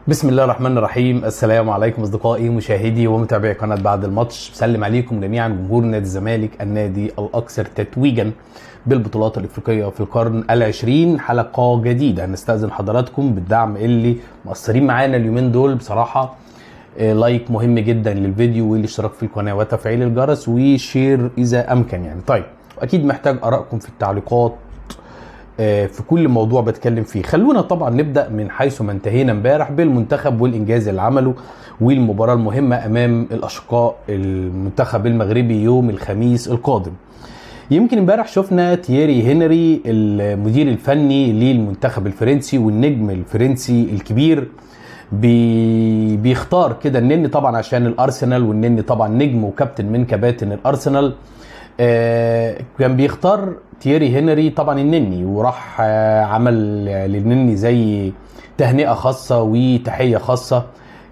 بسم الله الرحمن الرحيم السلام عليكم اصدقائي مشاهدي ومتابعي قناه بعد الماتش بسلم عليكم جميعا جمهور نادي الزمالك النادي الاكثر تتويجا بالبطولات الافريقيه في القرن العشرين حلقه جديده هنستاذن حضراتكم بالدعم اللي مقصرين معانا اليومين دول بصراحه آه، لايك مهم جدا للفيديو والاشتراك في القناه وتفعيل الجرس وشير اذا امكن يعني طيب اكيد محتاج ارائكم في التعليقات آه، في كل موضوع بتكلم فيه خلونا طبعا نبدا من حيث ما انتهينا امبارح بالمنتخب والانجاز اللي عمله والمباراه المهمه امام الاشقاء المنتخب المغربي يوم الخميس القادم يمكن امبارح شفنا تييري هنري المدير الفني للمنتخب الفرنسي والنجم الفرنسي الكبير بي بيختار كده النني طبعا عشان الارسنال والنني طبعا نجم وكابتن من كباتن الارسنال آه، كان بيختار تييري هنري طبعا النني وراح آه، عمل للنني زي تهنئه خاصه وتحيه خاصه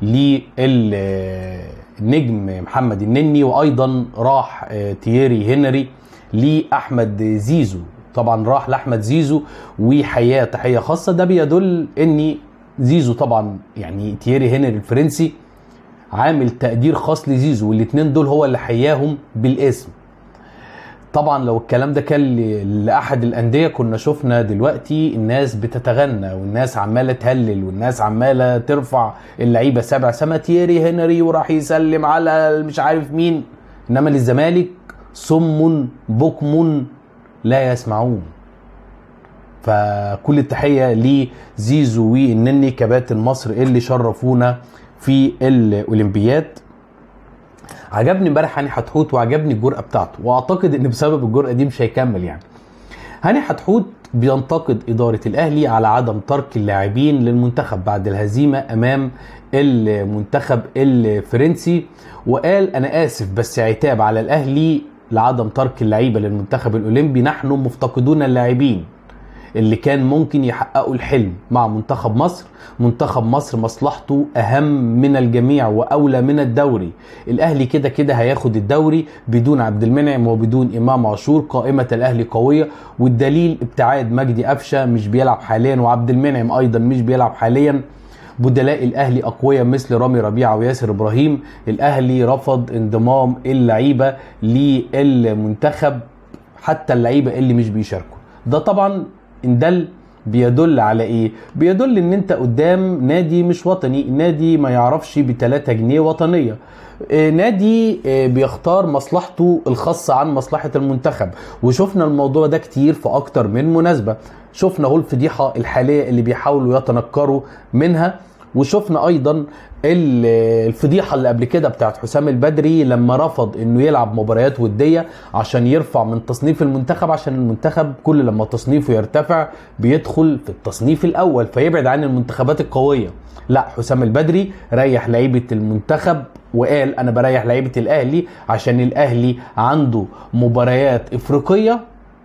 للنجم محمد النني وايضا راح آه، تييري هنري لاحمد زيزو طبعا راح لاحمد زيزو وحياه تحيه خاصه ده بيدل ان زيزو طبعا يعني تييري هنري الفرنسي عامل تقدير خاص لزيزو والاثنين دول هو اللي حياهم بالاسم طبعا لو الكلام ده كان ل- لاحد الانديه كنا شفنا دلوقتي الناس بتتغنى والناس عماله تهلل والناس عماله ترفع اللعيبه سبع سما تييري هنري وراح يسلم على مش عارف مين انما للزمالك صم بكم لا يسمعون فكل التحيه لزيزو والنني كباتن مصر اللي شرفونا في الاولمبياد عجبني امبارح هاني حتحوت وعجبني الجرأه بتاعته واعتقد ان بسبب الجرأه دي مش هيكمل يعني هاني حتحوت بينتقد إدارة الأهلي على عدم ترك اللاعبين للمنتخب بعد الهزيمة أمام المنتخب الفرنسي وقال أنا آسف بس عتاب على الأهلي لعدم ترك اللعيبة للمنتخب الأولمبي نحن مفتقدون اللاعبين اللي كان ممكن يحققوا الحلم مع منتخب مصر منتخب مصر مصلحته اهم من الجميع واولى من الدوري الاهلي كده كده هياخد الدوري بدون عبد المنعم وبدون امام عاشور قائمه الاهلي قويه والدليل ابتعاد مجدي قفشه مش بيلعب حاليا وعبد المنعم ايضا مش بيلعب حاليا بدلاء الاهلي اقوياء مثل رامي ربيعه وياسر ابراهيم الاهلي رفض انضمام اللعيبه للمنتخب حتى اللعيبه اللي مش بيشاركوا ده طبعا ان دل بيدل على ايه بيدل ان انت قدام نادي مش وطني نادي ما يعرفش ب 3 جنيه وطنيه آه، نادي آه، بيختار مصلحته الخاصة عن مصلحة المنتخب وشفنا الموضوع ده كتير في أكتر من مناسبة شفنا هو الفضيحة الحالية اللي بيحاولوا يتنكروا منها وشفنا ايضا ال- الفضيحه اللي قبل كده بتاعت حسام البدري لما رفض انه يلعب مباريات وديه عشان يرفع من تصنيف المنتخب عشان المنتخب كل لما تصنيفه يرتفع بيدخل في التصنيف الاول فيبعد عن المنتخبات القويه لا حسام البدري ريح لعيبه المنتخب وقال انا بريح لعيبه الاهلي عشان الاهلي عنده مباريات افريقيه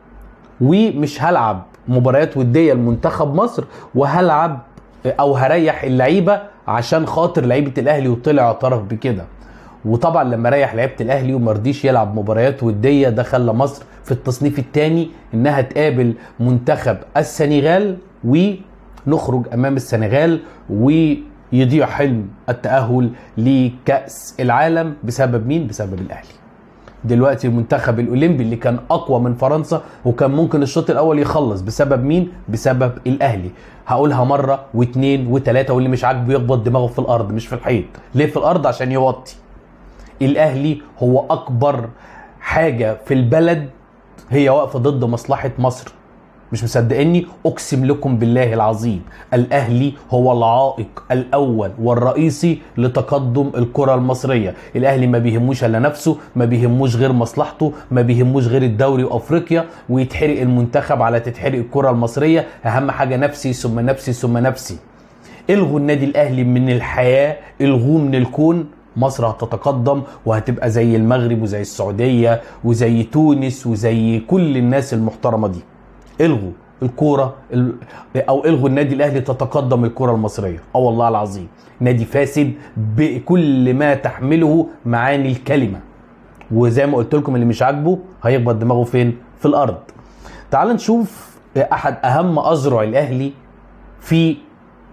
ومش هلعب مباريات وديه لمنتخب مصر وهلعب او هريح اللعيبه عشان خاطر لعيبه الاهلي وطلع اعترف بكده وطبعا لما ريح لعيبه الاهلي وما رضيش يلعب مباريات وديه ده خلى مصر في التصنيف الثاني انها تقابل منتخب السنغال ونخرج امام السنغال ويضيع حلم التاهل لكاس العالم بسبب مين بسبب الاهلي دلوقتي المنتخب الاولمبي اللي كان اقوى من فرنسا وكان ممكن الشوط الاول يخلص بسبب مين بسبب الاهلي هقولها مره واثنين وثلاثه واللي مش عاجبه يخبط دماغه في الارض مش في الحيط ليه في الارض عشان يوطي الاهلي هو اكبر حاجه في البلد هي واقفه ضد مصلحه مصر مش مصدقني اقسم لكم بالله العظيم الاهلي هو العائق الاول والرئيسي لتقدم الكره المصريه الاهلي ما بيهموش الا نفسه ما بيهموش غير مصلحته ما بيهموش غير الدوري وافريقيا ويتحرق المنتخب على تتحرق الكره المصريه اهم حاجه نفسي ثم نفسي ثم نفسي الغوا النادي الاهلي من الحياه الغوه من الكون مصر هتتقدم وهتبقى زي المغرب وزي السعوديه وزي تونس وزي كل الناس المحترمه دي الغوا الكوره ال- او الغوا النادي الاهلي تتقدم الكره المصريه اه والله العظيم نادي فاسد بكل ما تحمله معاني الكلمه وزي ما قلت لكم اللي مش عاجبه هيخبط دماغه فين في الارض تعال نشوف احد اهم اذرع الاهلي في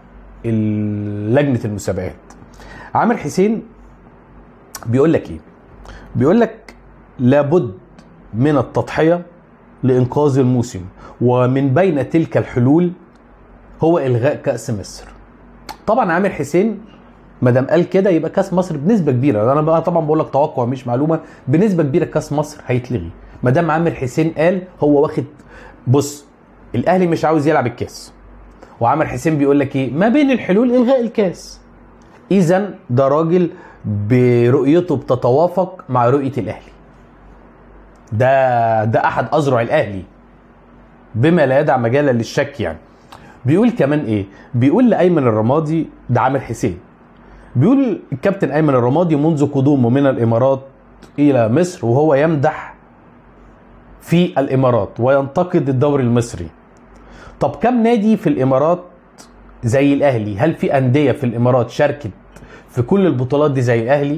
ال- لجنه المسابقات عامر حسين بيقول لك ايه بيقول لك لابد من التضحيه لانقاذ الموسم ومن بين تلك الحلول هو الغاء كاس مصر طبعا عامر حسين ما دام قال كده يبقى كاس مصر بنسبه كبيره انا بقى طبعا بقول لك توقع مش معلومه بنسبه كبيره كاس مصر هيتلغي ما دام عامر حسين قال هو واخد بص الاهلي مش عاوز يلعب الكاس وعامر حسين بيقول لك ايه ما بين الحلول الغاء الكاس اذا ده راجل برؤيته بتتوافق مع رؤيه الاهلي ده ده احد اذرع الاهلي بما لا يدع مجالا للشك يعني بيقول كمان ايه بيقول لايمن الرمادي ده عامر حسين بيقول الكابتن ايمن الرمادي منذ قدومه من الامارات الى مصر وهو يمدح في الامارات وينتقد الدوري المصري طب كم نادي في الامارات زي الاهلي هل في انديه في الامارات شاركت في كل البطولات دي زي الاهلي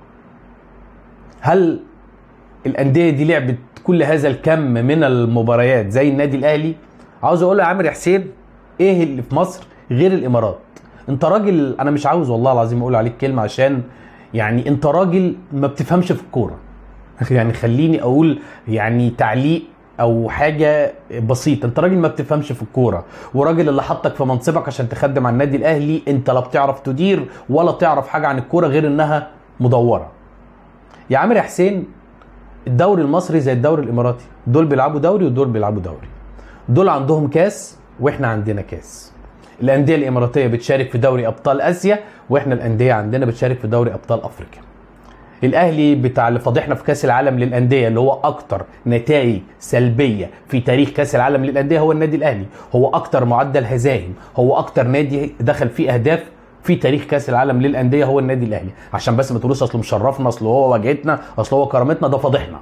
هل الانديه دي لعبت كل هذا الكم من المباريات زي النادي الاهلي عاوز اقول له يا عامر حسين ايه اللي في مصر غير الامارات انت راجل انا مش عاوز والله العظيم اقول عليك كلمه عشان يعني انت راجل ما بتفهمش في الكوره يعني خليني اقول يعني تعليق او حاجه بسيطه انت راجل ما بتفهمش في الكوره وراجل اللي حطك في منصبك عشان تخدم على النادي الاهلي انت لا بتعرف تدير ولا تعرف حاجه عن الكوره غير انها مدوره يا عامر يا حسين الدوري المصري زي الدوري الاماراتي دول بيلعبوا دوري ودول بيلعبوا دوري دول عندهم كاس واحنا عندنا كاس الانديه الاماراتيه بتشارك في دوري ابطال اسيا واحنا الانديه عندنا بتشارك في دوري ابطال افريقيا الاهلي بتاع اللي فضحنا في كاس العالم للانديه اللي هو اكتر نتائج سلبيه في تاريخ كاس العالم للانديه هو النادي الاهلي هو اكتر معدل هزائم هو اكتر نادي دخل فيه اهداف في تاريخ كاس العالم للانديه هو النادي الاهلي عشان بس ما تقولوش اصله مشرفنا اصل هو واجهتنا اصل هو كرامتنا ده فضحنا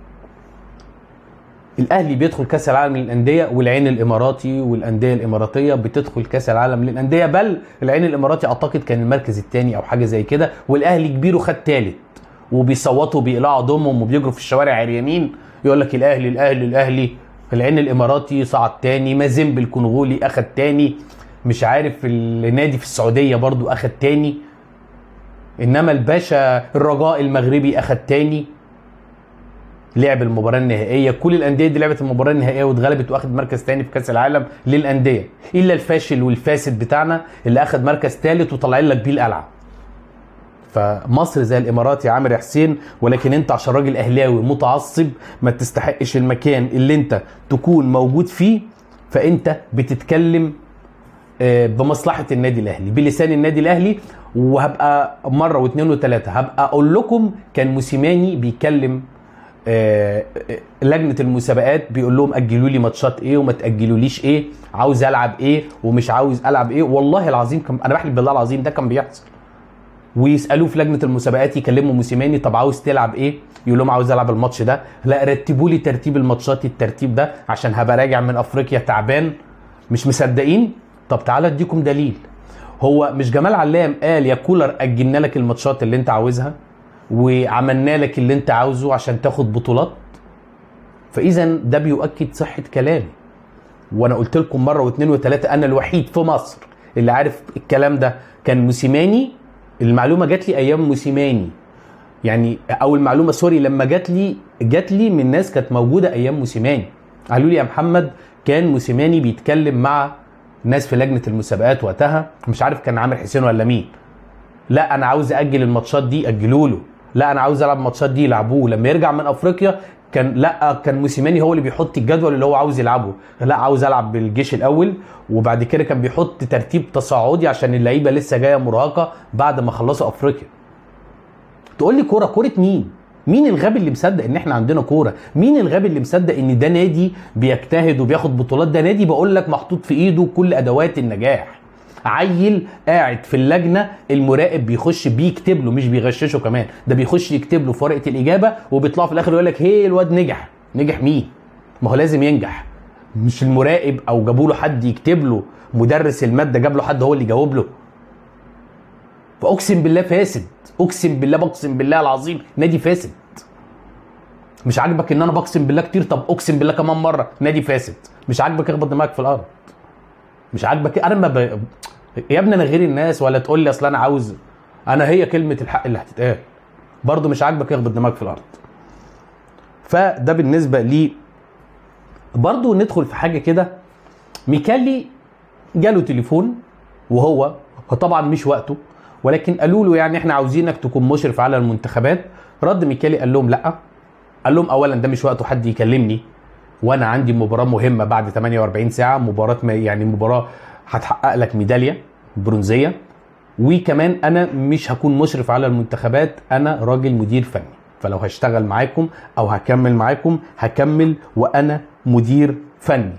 الاهلي بيدخل كاس العالم للانديه والعين الاماراتي والانديه الاماراتيه بتدخل كاس العالم للانديه بل العين الاماراتي اعتقد كان المركز الثاني او حاجه زي كده والاهلي كبيره خد ثالث وبيصوتوا بيقلعوا دمهم وبيجروا في الشوارع عريانين يقول لك الاهلي الاهلي الاهلي العين الاماراتي صعد تاني مازيمبي الكونغولي اخد تاني مش عارف النادي في السعوديه برضو اخد تاني انما الباشا الرجاء المغربي اخد تاني لعب المباراه النهائيه كل الانديه دي لعبت المباراه النهائيه واتغلبت واخد مركز تاني في كاس العالم للانديه الا الفاشل والفاسد بتاعنا اللي اخد مركز ثالث وطالعين لك بيه القلعه فمصر زي الامارات يا عامر يا حسين ولكن انت عشان راجل اهلاوي متعصب ما تستحقش المكان اللي انت تكون موجود فيه فانت بتتكلم آه، بمصلحه النادي الاهلي بلسان النادي الاهلي وهبقى مره واثنين وثلاثه هبقى اقول لكم كان موسيماني بيكلم آه، آه، لجنه المسابقات بيقول لهم اجلوا لي ماتشات ايه وما تاجلوليش ايه عاوز العب ايه ومش عاوز العب ايه والله العظيم كان انا بحلف بالله العظيم ده كان بيحصل ويسالوه في لجنه المسابقات يكلموا موسيماني طب عاوز تلعب ايه يقول لهم عاوز العب الماتش ده لا رتبوا لي ترتيب الماتشات الترتيب ده عشان هبقى راجع من افريقيا تعبان مش مصدقين طب تعالى اديكم دليل هو مش جمال علام قال يا كولر اجلنا لك الماتشات اللي انت عاوزها وعملنا لك اللي انت عاوزه عشان تاخد بطولات فاذا ده بيؤكد صحه كلامي وانا قلت لكم مره واثنين وثلاثه انا الوحيد في مصر اللي عارف الكلام ده كان موسيماني المعلومه جات لي ايام موسيماني يعني او المعلومه سوري لما جات لي جات لي من ناس كانت موجوده ايام موسيماني قالوا لي يا محمد كان موسيماني بيتكلم مع ناس في لجنه المسابقات وقتها مش عارف كان عامر حسين ولا مين لا انا عاوز اجل الماتشات دي اجلوا له لا انا عاوز العب الماتشات دي يلعبوه لما يرجع من افريقيا كان لا كان موسيماني هو اللي بيحط الجدول اللي هو عاوز يلعبه لا عاوز العب بالجيش الاول وبعد كده كان بيحط ترتيب تصاعدي عشان اللعيبه لسه جايه مرهقه بعد ما خلصوا افريقيا تقول لي كوره كوره مين مين الغبي اللي مصدق ان احنا عندنا كوره مين الغبي اللي مصدق ان ده نادي بيجتهد وبياخد بطولات ده نادي بقول لك محطوط في ايده كل ادوات النجاح عيل قاعد في اللجنه المراقب بيخش بيكتب له مش بيغششه كمان ده بيخش يكتب له في ورقه الاجابه وبيطلع في الاخر يقول لك هي الواد نجح نجح مين ما هو لازم ينجح مش المراقب او جابوا له حد يكتب له مدرس الماده جاب له حد هو اللي يجاوب له فاقسم بالله فاسد اقسم بالله بقسم بالله العظيم نادي فاسد مش عاجبك ان انا بقسم بالله كتير طب اقسم بالله كمان مره نادي فاسد مش عاجبك اخبط دماغك في الارض مش عاجبك انا ما ب... يا ابني انا غير الناس ولا تقول لي اصل انا عاوز انا هي كلمه الحق اللي هتتقال برضه مش عاجبك يخبط دماغك في الارض فده بالنسبه لي برضه ندخل في حاجه كده ميكالي جاله تليفون وهو طبعا مش وقته ولكن قالوا له يعني احنا عاوزينك تكون مشرف على المنتخبات رد ميكالي قال لهم لا قال لهم اولا ده مش وقته حد يكلمني وانا عندي مباراه مهمه بعد 48 ساعه مباراه ما يعني مباراه هتحقق لك ميداليه برونزيه وكمان انا مش هكون مشرف على المنتخبات انا راجل مدير فني فلو هشتغل معاكم او هكمل معاكم هكمل وانا مدير فني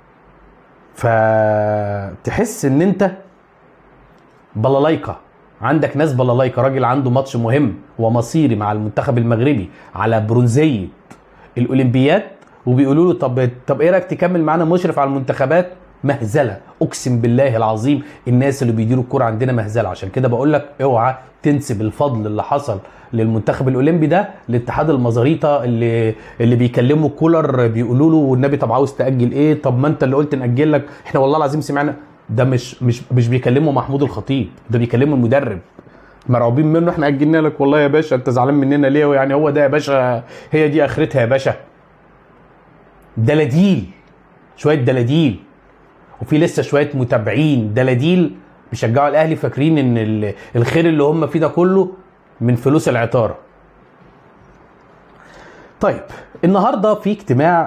فتحس ان انت بلالايكا عندك ناس بلالايكا راجل عنده ماتش مهم ومصيري مع المنتخب المغربي على برونزيه الاولمبياد وبيقولوا له طب طب ايه رايك تكمل معانا مشرف على المنتخبات مهزله اقسم بالله العظيم الناس اللي بيديروا الكوره عندنا مهزله عشان كده بقول لك اوعى تنسب الفضل اللي حصل للمنتخب الاولمبي ده لاتحاد المزاريطه اللي اللي بيكلموا كولر بيقولوا له والنبي طب عاوز تاجل ايه طب ما انت اللي قلت ناجل لك احنا والله العظيم سمعنا ده مش مش مش بيكلموا محمود الخطيب ده بيكلموا المدرب مرعوبين منه احنا اجلنا لك والله يا باشا انت زعلان مننا ليه يعني هو ده يا باشا هي دي اخرتها يا باشا دلاديل شويه دلاديل وفي لسه شويه متابعين دلاديل بيشجعوا الاهلي فاكرين ان ال- الخير اللي هم فيه ده كله من فلوس العطاره طيب النهارده في اجتماع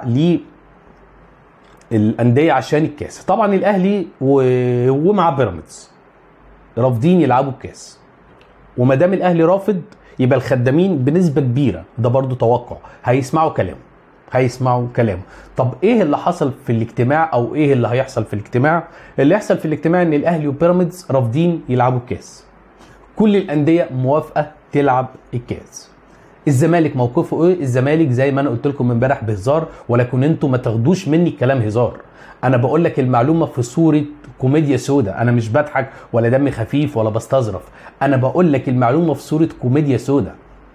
للانديه عشان الكاس طبعا الاهلي و... ومع بيراميدز رافضين يلعبوا الكاس وما دام الاهلي رافض يبقى الخدامين بنسبه كبيره ده برضو توقع هيسمعوا كلامه هيسمعوا كلامه طب ايه اللي حصل في الاجتماع او ايه اللي هيحصل في الاجتماع اللي يحصل في الاجتماع ان الاهلي وبيراميدز رافضين يلعبوا الكاس كل الانديه موافقه تلعب الكاس الزمالك موقفه ايه الزمالك زي ما انا قلت لكم امبارح بهزار ولكن انتوا ما تاخدوش مني الكلام هزار انا بقول لك المعلومه في صوره كوميديا سودا انا مش بضحك ولا دمي خفيف ولا بستظرف انا بقول لك المعلومه في صوره كوميديا سودا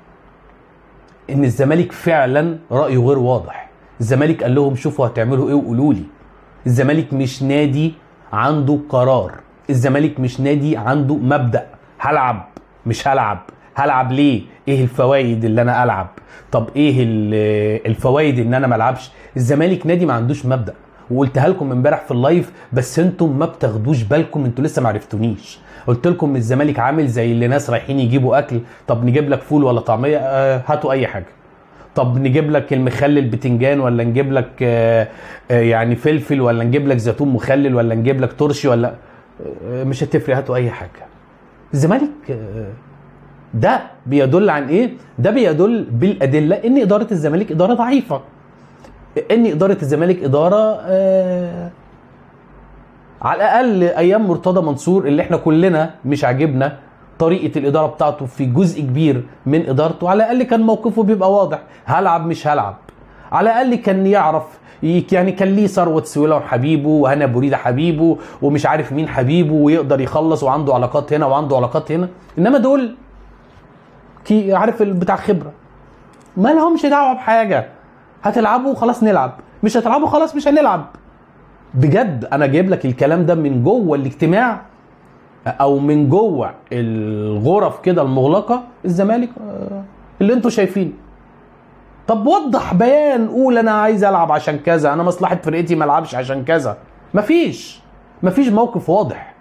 ان الزمالك فعلا رايه غير واضح الزمالك قال لهم شوفوا هتعملوا ايه وقولوا لي الزمالك مش نادي عنده قرار الزمالك مش نادي عنده مبدا هلعب مش هلعب هلعب ليه ايه الفوائد اللي انا العب طب ايه ال- الفوائد ان انا ما العبش الزمالك نادي ما عندوش مبدا وقلتها لكم امبارح في اللايف بس انتم ما بتاخدوش بالكم انتوا لسه ما عرفتونيش قلت لكم الزمالك عامل زي اللي ناس رايحين يجيبوا اكل طب نجيب لك فول ولا طعميه آه هاتوا اي حاجه طب نجيب لك المخلل بتنجان ولا نجيب لك آه آه يعني فلفل ولا نجيب لك زيتون مخلل ولا نجيب لك ترشي ولا آه مش هتفرق هاتوا اي حاجه الزمالك آه ده بيدل عن ايه ده بيدل بالادله ان اداره الزمالك اداره ضعيفه ان اداره الزمالك اداره آه على الاقل ايام مرتضى منصور اللي احنا كلنا مش عاجبنا طريقه الاداره بتاعته في جزء كبير من ادارته على الاقل كان موقفه بيبقى واضح هلعب مش هلعب على الاقل كان يعرف يك- يعني كان ليه ثروه سويلة حبيبه وهنا بريده حبيبه ومش عارف مين حبيبه ويقدر يخلص وعنده علاقات هنا وعنده علاقات هنا انما دول كي عارف ال- بتاع خبره ما لهمش دعوه بحاجه هتلعبوا خلاص نلعب مش هتلعبوا خلاص مش هنلعب بجد انا جايب لك الكلام ده من جوه الاجتماع او من جوه الغرف كده المغلقه الزمالك آه، اللي انتوا شايفينه طب وضح بيان قول انا عايز العب عشان كذا انا مصلحه فرقتي ما العبش عشان كذا مفيش مفيش موقف واضح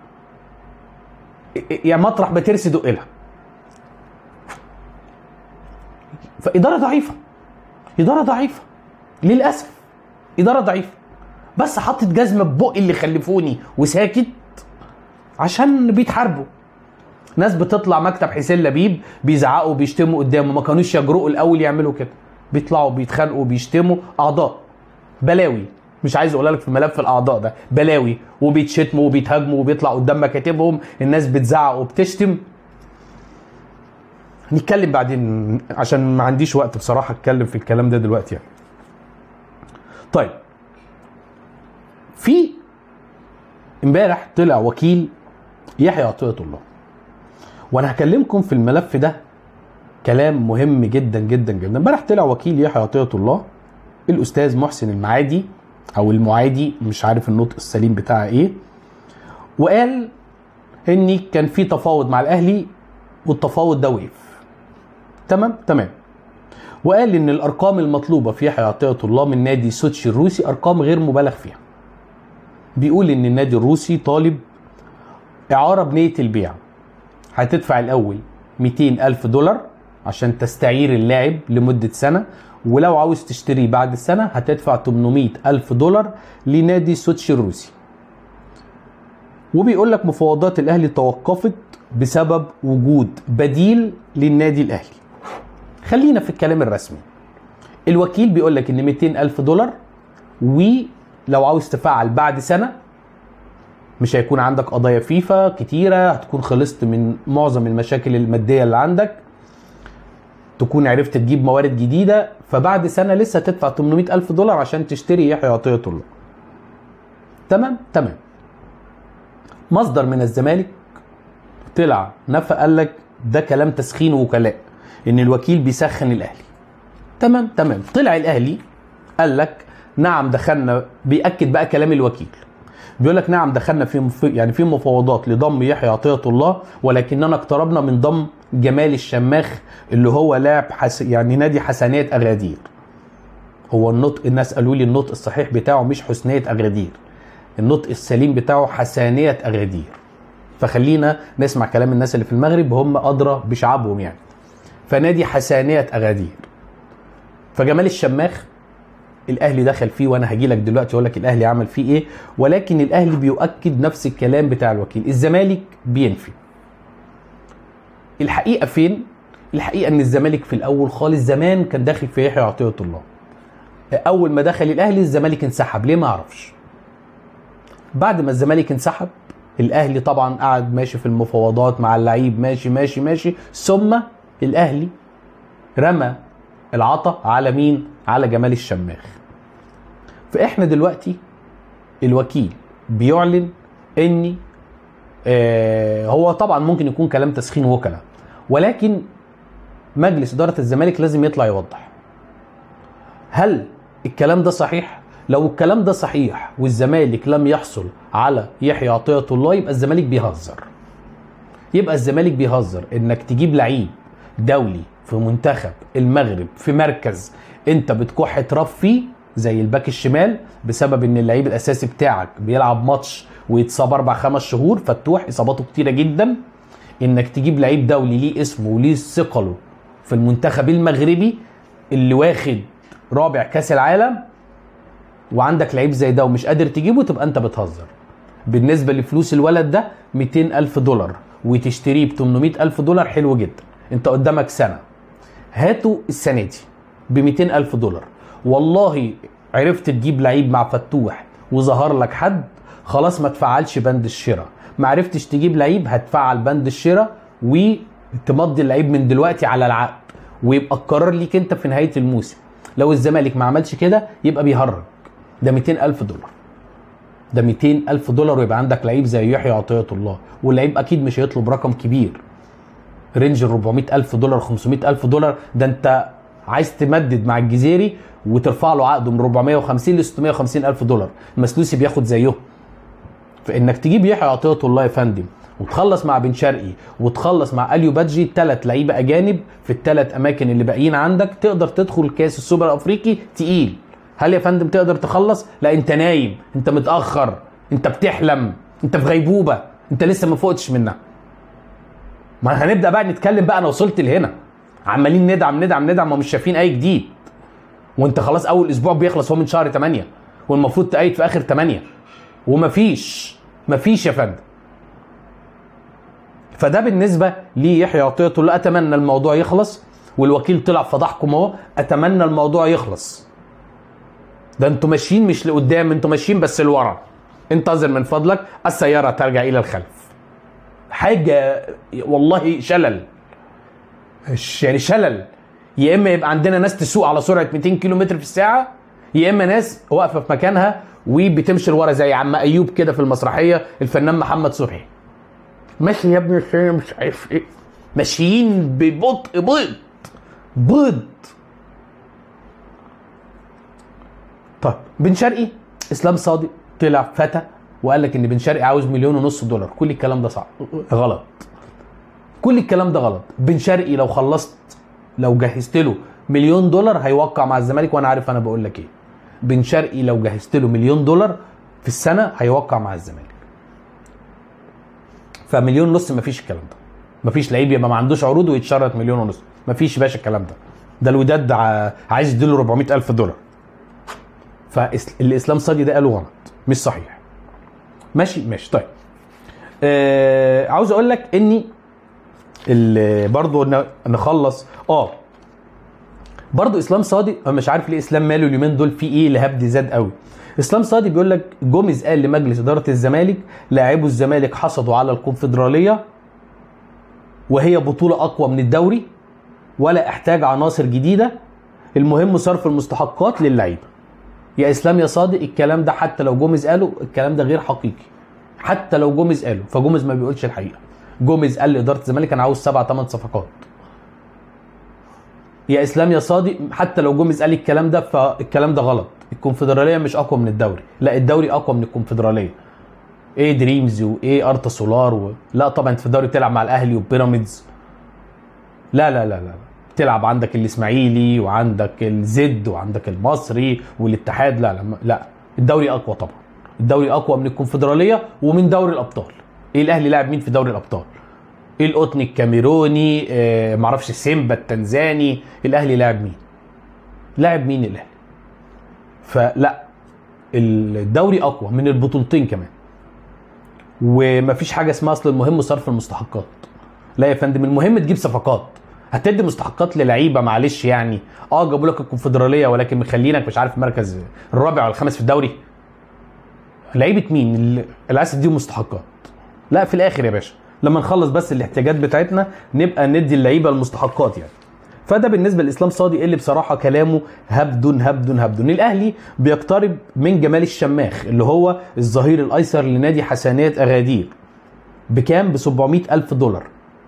يا مطرح ما ترسي دق لها فاداره ضعيفه اداره ضعيفه للاسف اداره ضعيفه بس حطت جزمه ببق اللي خلفوني وساكت عشان بيتحاربوا ناس بتطلع مكتب حسين لبيب بيزعقوا بيشتموا قدامه ما كانوش يجرؤوا الاول يعملوا كده بيطلعوا بيتخانقوا بيشتموا اعضاء بلاوي مش عايز اقول لك في ملف الاعضاء ده بلاوي وبيتشتموا وبيتهاجموا وبيطلع قدام مكاتبهم الناس بتزعق وبتشتم نتكلم بعدين عشان ما عنديش وقت بصراحه اتكلم في الكلام ده دلوقتي يعني. طيب في امبارح طلع وكيل يحيى عطيه الله وانا هكلمكم في الملف ده كلام مهم جدا جدا جدا امبارح طلع وكيل يحيى عطيه الله الاستاذ محسن المعادي او المعادي مش عارف النطق السليم بتاعها ايه وقال ان كان في تفاوض مع الاهلي والتفاوض ده وقف تمام تمام وقال ان الارقام المطلوبه في يحيى عطيه الله من نادي سوتشي الروسي ارقام غير مبالغ فيها بيقول ان النادي الروسي طالب اعاره بنيه البيع هتدفع الاول 200 الف دولار عشان تستعير اللاعب لمده سنه ولو عاوز تشتريه بعد السنه هتدفع 800 الف دولار لنادي سوتشي الروسي وبيقول لك مفاوضات الاهلي توقفت بسبب وجود بديل للنادي الاهلي خلينا في الكلام الرسمي الوكيل بيقول لك ان 200 الف دولار ولو عاوز تفعل بعد سنه مش هيكون عندك قضايا فيفا كتيره هتكون خلصت من معظم المشاكل الماديه اللي عندك تكون عرفت تجيب موارد جديده فبعد سنه لسه تدفع 800 الف دولار عشان تشتري يحيى عطيه الله تمام تمام مصدر من الزمالك طلع نفى قال لك ده كلام تسخين وكلاء ان الوكيل بيسخن الاهلي تمام تمام طلع الاهلي قال لك نعم دخلنا بياكد بقى كلام الوكيل بيقول لك نعم دخلنا في مف... يعني في مفاوضات لضم يحيى عطيه الله ولكننا اقتربنا من ضم جمال الشماخ اللي هو لاعب حس... يعني نادي حسنيه اغادير هو النطق الناس قالوا لي النطق الصحيح بتاعه مش حسنيه اغادير النطق السليم بتاعه حسانيه اغادير فخلينا نسمع كلام الناس اللي في المغرب هم ادرى بشعبهم يعني فنادي حسانيه اغادير فجمال الشماخ الاهلي دخل فيه وانا هجي لك دلوقتي اقول لك الاهلي عمل فيه ايه ولكن الاهلي بيؤكد نفس الكلام بتاع الوكيل الزمالك بينفي الحقيقه فين الحقيقه ان الزمالك في الاول خالص زمان كان داخل في يحيى عطيه الله اول ما دخل الاهلي الزمالك انسحب ليه ما اعرفش بعد ما الزمالك انسحب الاهلي طبعا قعد ماشي في المفاوضات مع اللعيب ماشي ماشي ماشي ثم الاهلي رمى العطا على مين على جمال الشماخ فاحنا دلوقتي الوكيل بيعلن ان آه هو طبعا ممكن يكون كلام تسخين وكلاء ولكن مجلس اداره الزمالك لازم يطلع يوضح هل الكلام ده صحيح لو الكلام ده صحيح والزمالك لم يحصل على يحيى عطيه الله يبقى الزمالك بيهزر يبقى الزمالك بيهزر انك تجيب لعيب دولي في منتخب المغرب في مركز انت بتكح تراب فيه زي الباك الشمال بسبب ان اللعيب الاساسي بتاعك بيلعب ماتش ويتصاب اربع خمس شهور فتوح اصاباته كتيره جدا انك تجيب لعيب دولي ليه اسمه وليه ثقله في المنتخب المغربي اللي واخد رابع كاس العالم وعندك لعيب زي ده ومش قادر تجيبه تبقى انت بتهزر بالنسبه لفلوس الولد ده 200 الف دولار وتشتريه ب 800 الف دولار حلو جدا انت قدامك سنه هاته السنه دي ب 200 الف دولار والله عرفت تجيب لعيب مع فتوح وظهر لك حد خلاص ما تفعلش بند الشراء ما عرفتش تجيب لعيب هتفعل بند الشراء وتمضي اللعيب من دلوقتي على العقد ويبقى القرار ليك انت في نهايه الموسم لو الزمالك ما عملش كده يبقى بيهرج ده 200 الف دولار ده 200 الف دولار ويبقى عندك لعيب زي يحيى عطيه الله واللعيب اكيد مش هيطلب رقم كبير رينج ال 400 الف دولار 500 الف دولار ده انت عايز تمدد مع الجزيري وترفع له عقده من 450 ل 650 الف دولار المسلوسي بياخد زيه فانك تجيب يحيى عطيه الله يا فندم وتخلص مع بن شرقي وتخلص مع اليو بادجي ثلاث لعيبه اجانب في الثلاث اماكن اللي باقيين عندك تقدر تدخل كاس السوبر الافريقي تقيل هل يا فندم تقدر تخلص لا انت نايم انت متاخر انت بتحلم انت في غيبوبه انت لسه ما فقتش منها ما هنبدا بقى نتكلم بقى انا وصلت لهنا عمالين ندعم ندعم ندعم ومش شايفين اي جديد وانت خلاص اول اسبوع بيخلص هو من شهر 8 والمفروض تأيد في اخر 8 ومفيش مفيش يا فندم فده بالنسبه ليحيى عطيه الله اتمنى الموضوع يخلص والوكيل طلع فضحكم اهو اتمنى الموضوع يخلص ده انتوا ماشيين مش لقدام انتوا ماشيين بس لورا انتظر من فضلك السياره ترجع الى الخلف حاجه والله شلل يعني شلل يا اما يبقى عندنا ناس تسوق على سرعه 200 كيلو متر في الساعه يا اما ناس واقفه في مكانها وبتمشي لورا زي عم ايوب كده في المسرحيه الفنان محمد صبحي ماشي يا ابني الشيء مش عارف ايه ماشيين ببطء بيض بيض طيب بن شرقي اسلام صادق طلع فتى وقال لك ان بن شرقي عاوز مليون ونص دولار كل الكلام ده صعب غلط كل الكلام ده غلط بن شرقي لو خلصت لو جهزت له مليون دولار هيوقع مع الزمالك وانا عارف انا بقول لك ايه بن شرقي لو جهزت له مليون دولار في السنه هيوقع مع الزمالك فمليون ونص مفيش الكلام ده مفيش لعيب يبقى ما عندوش عروض ويتشرط مليون ونص مفيش يا باشا الكلام ده ده الوداد ع- عايز يديله 400 الف دولار فالاسلام صادي ده قاله غلط مش صحيح ماشي ماشي طيب آه عاوز اقول لك اني ال- برضو ن- نخلص اه برضو اسلام صادق انا مش عارف ليه اسلام ماله اليومين دول في ايه الهبد زاد قوي اسلام صادق بيقول لك جوميز قال لمجلس اداره الزمالك لاعبو الزمالك حصدوا على الكونفدراليه وهي بطوله اقوى من الدوري ولا احتاج عناصر جديده المهم صرف المستحقات للعيبه يا اسلام يا صادق الكلام ده حتى لو جوميز قاله الكلام ده غير حقيقي حتى لو جوميز قاله فجوميز ما بيقولش الحقيقه جوميز قال لاداره الزمالك انا عاوز سبع ثمان صفقات يا اسلام يا صادق حتى لو جوميز قال الكلام ده فالكلام ده غلط الكونفدراليه مش اقوى من الدوري لا الدوري اقوى من الكونفدراليه ايه دريمز وايه ارتا سولار و... لا طبعا انت في الدوري بتلعب مع الاهلي وبيراميدز لا لا لا لا تلعب عندك الاسماعيلي وعندك الزد وعندك المصري والاتحاد لا لا لا الدوري اقوى طبعا الدوري اقوى من الكونفدراليه ومن دوري الابطال ايه الاهلي لاعب مين في دوري الابطال ايه القطن الكاميروني آه معرفش السيمبا التنزاني الاهلي لاعب مين لاعب مين الاهلي فلا الدوري اقوى من البطولتين كمان ومفيش حاجه اسمها اصل المهم صرف المستحقات لا يا فندم المهم تجيب صفقات هتدي مستحقات للعيبه معلش يعني اه جابوا لك الكونفدراليه ولكن مخلينك مش عارف المركز الرابع ولا الخامس في الدوري لعيبه مين اللي اللي عايز تديهم مستحقات لا في الاخر يا باشا لما نخلص بس الاحتياجات بتاعتنا نبقى ندي اللعيبه المستحقات يعني فده بالنسبه لاسلام صادق اللي بصراحه كلامه هبد هبد هبد الاهلي بيقترب من جمال الشماخ اللي هو الظهير الايسر لنادي حسنات اغادير بكام ب 700 الف دولار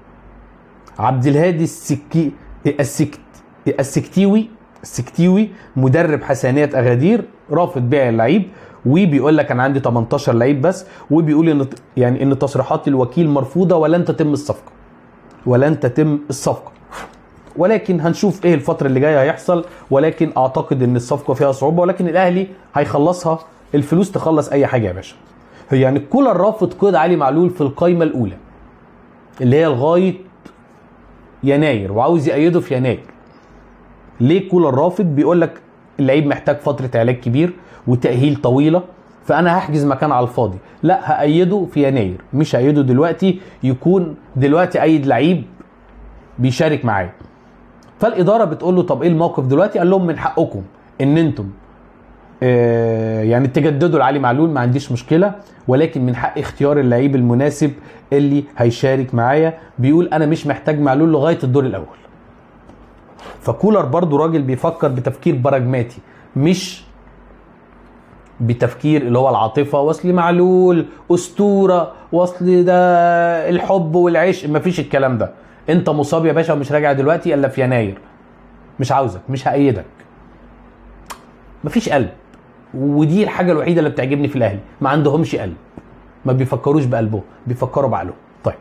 عبد الهادي السكي السكت السكتيوي السكتيوي مدرب حسنات اغادير رافض بيع اللعيب وبيقول لك انا عندي 18 لعيب بس وبيقول ان يعني ان تصريحات الوكيل مرفوضه ولن تتم الصفقه ولن تتم الصفقه ولكن هنشوف ايه الفتره اللي جايه هيحصل ولكن اعتقد ان الصفقه فيها صعوبه ولكن الاهلي هيخلصها الفلوس تخلص اي حاجه يا باشا هي يعني كولر رافض قيد علي معلول في القايمه الاولى اللي هي لغايه يناير وعاوز يأيده في يناير ليه كولر رافض بيقول لك اللعيب محتاج فتره علاج كبير وتأهيل طويله فانا هحجز مكان على الفاضي لا هأيده في يناير مش هأيده دلوقتي يكون دلوقتي أيد لعيب بيشارك معايا فالإدارة بتقول له طب ايه الموقف دلوقتي قال لهم من حقكم ان انتم آه، يعني تجددوا لعلي معلول ما عنديش مشكله ولكن من حق اختيار اللعيب المناسب اللي هيشارك معايا بيقول انا مش محتاج معلول لغايه الدور الاول فكولر برضو راجل بيفكر بتفكير براجماتي مش بتفكير اللي هو العاطفه واصل معلول اسطوره واصل ده الحب والعشق مفيش الكلام ده انت مصاب يا باشا ومش راجع دلوقتي الا في يناير مش عاوزك مش هأيدك مفيش قلب ودي الحاجه الوحيده اللي بتعجبني في الاهلي ما عندهمش قلب ما بيفكروش بقلبهم بيفكروا بعقلهم طيب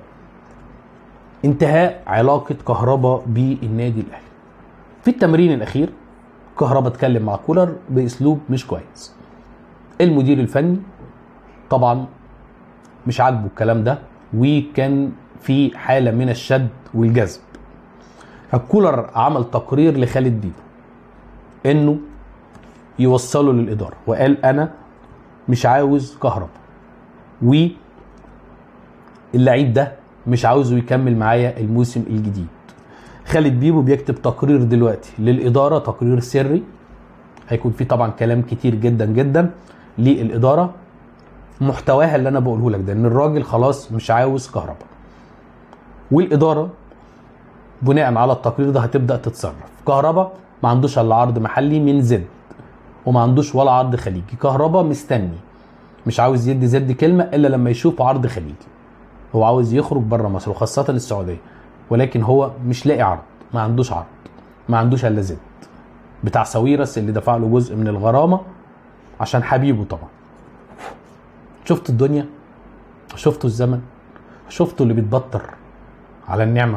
انتهاء علاقه كهربا بالنادي الاهلي في التمرين الاخير كهربا اتكلم مع كولر باسلوب مش كويس المدير الفني طبعا مش عاجبه الكلام ده وكان في حاله من الشد والجذب الكولر عمل تقرير لخالد بيبو انه يوصله للاداره وقال انا مش عاوز كهربا واللعيب ده مش عاوزه يكمل معايا الموسم الجديد خالد بيبو بيكتب تقرير دلوقتي للاداره تقرير سري هيكون فيه طبعا كلام كتير جدا جدا للاداره محتواها اللي انا بقوله لك ده ان الراجل خلاص مش عاوز كهربا والاداره بناء على التقرير ده هتبدا تتصرف كهربا ما عندوش الا عرض محلي من زد وما عندوش ولا عرض خليجي كهربا مستني مش عاوز يدي زد كلمه الا لما يشوف عرض خليجي هو عاوز يخرج بره مصر وخاصه السعوديه ولكن هو مش لاقي عرض ما عندوش عرض ما عندوش الا زد بتاع ساويرس اللي دفع له جزء من الغرامه عشان حبيبه طبعا شفتوا الدنيا شفتوا الزمن شفتوا اللي بيتبطر على النعمه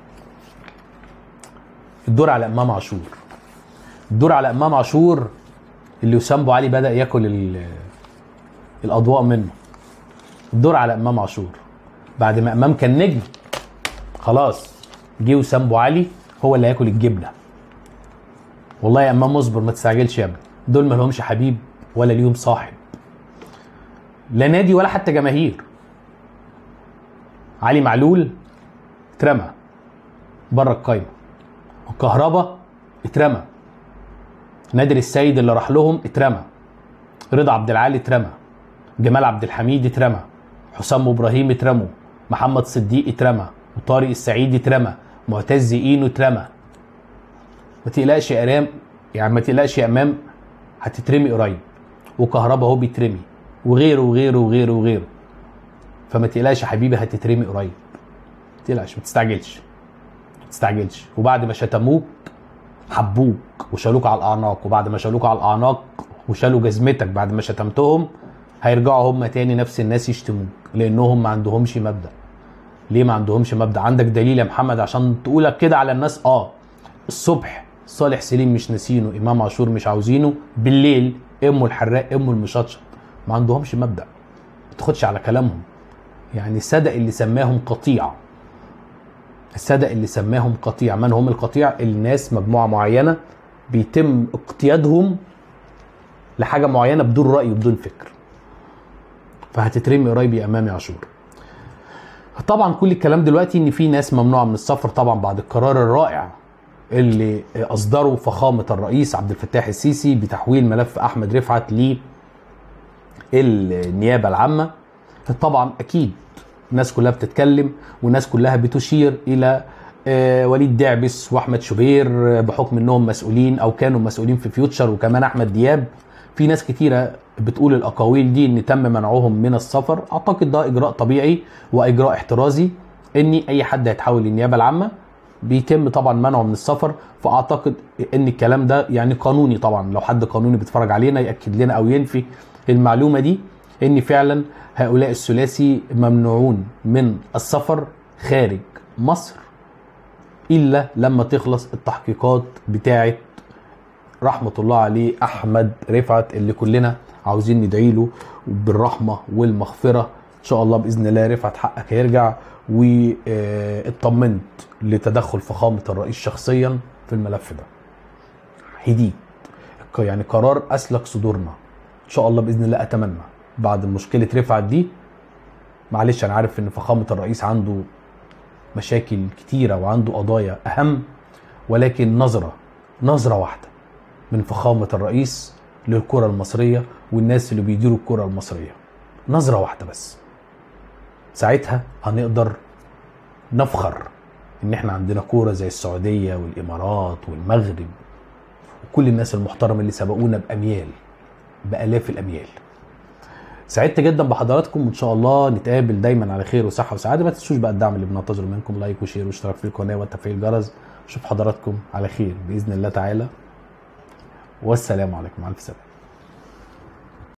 الدور على امام عاشور الدور على امام عاشور اللي وسام ابو علي بدا ياكل ال- الاضواء منه الدور على امام عاشور بعد ما امام كان نجم خلاص جه وسام ابو علي هو اللي هياكل الجبنه والله يا امام اصبر ما تستعجلش يا ابني دول ما لهمش حبيب ولا ليهم صاحب لا نادي ولا حتى جماهير علي معلول اترمى بره القايمه الكهرباء اترمى نادر السيد اللي راح لهم اترمى رضا عبد العالي اترمى جمال عبد الحميد اترمى حسام ابراهيم اترموا محمد صديق اترمى وطارق السعيد اترمى معتز اينو اترمى ما تقلقش يا ارام يعني ما تقلقش يا امام هتترمي قريب وكهربا اهو بيترمي وغيره وغيره وغيره وغيره فما تقلقش يا حبيبي هتترمي قريب ما تقلقش ما تستعجلش ما تستعجلش وبعد ما شتموك حبوك وشالوك على الاعناق وبعد ما شالوك على الاعناق وشالوا جزمتك بعد ما شتمتهم هيرجعوا هم تاني نفس الناس يشتموك لانهم ما عندهمش مبدا ليه ما عندهمش مبدا عندك دليل يا محمد عشان تقولك كده على الناس اه الصبح صالح سليم مش ناسينه امام عاشور مش عاوزينه بالليل امه الحراق امه المشطشط ما عندهمش مبدا ما تاخدش على كلامهم يعني الصدق اللي سماهم قطيع الصدق اللي سماهم قطيع من هم القطيع الناس مجموعه معينه بيتم اقتيادهم لحاجه معينه بدون راي وبدون فكر فهتترمي قريب يا امامي عاشور طبعا كل الكلام دلوقتي ان في ناس ممنوعه من السفر طبعا بعد القرار الرائع اللي اصدره فخامه الرئيس عبد الفتاح السيسي بتحويل ملف احمد رفعت للنيابه العامه طبعا اكيد الناس كلها بتتكلم والناس كلها بتشير الى آه، وليد دعبس واحمد شوبير آه، بحكم انهم مسؤولين او كانوا مسؤولين في فيوتشر وكمان احمد دياب في ناس كتيره بتقول الاقاويل دي ان تم منعهم من السفر اعتقد ده اجراء طبيعي واجراء احترازي ان اي حد هيتحول للنيابه العامه بيتم طبعا منعه من السفر فاعتقد ان الكلام ده يعني قانوني طبعا لو حد قانوني بيتفرج علينا ياكد لنا او ينفي المعلومه دي ان فعلا هؤلاء الثلاثي ممنوعون من السفر خارج مصر الا لما تخلص التحقيقات بتاعه رحمه الله عليه احمد رفعت اللي كلنا عاوزين ندعي له بالرحمه والمغفره ان شاء الله باذن الله رفعت حقك هيرجع واطمنت لتدخل فخامه الرئيس شخصيا في الملف ده هديت يعني قرار اسلك صدورنا ان شاء الله باذن الله اتمنى بعد مشكله رفعت دي معلش انا عارف ان فخامه الرئيس عنده مشاكل كتيره وعنده قضايا اهم ولكن نظره نظره واحده من فخامه الرئيس للكره المصريه والناس اللي بيديروا الكره المصريه نظره واحده بس ساعتها هنقدر نفخر ان احنا عندنا كوره زي السعوديه والامارات والمغرب وكل الناس المحترمه اللي سبقونا باميال بالاف الاميال سعدت جدا بحضراتكم وان شاء الله نتقابل دايما على خير وصحه وسعاده ما تنسوش بقى الدعم اللي بننتظره منكم لايك وشير واشتراك في القناه وتفعيل الجرس اشوف حضراتكم على خير باذن الله تعالى والسلام عليكم مع الف سلامه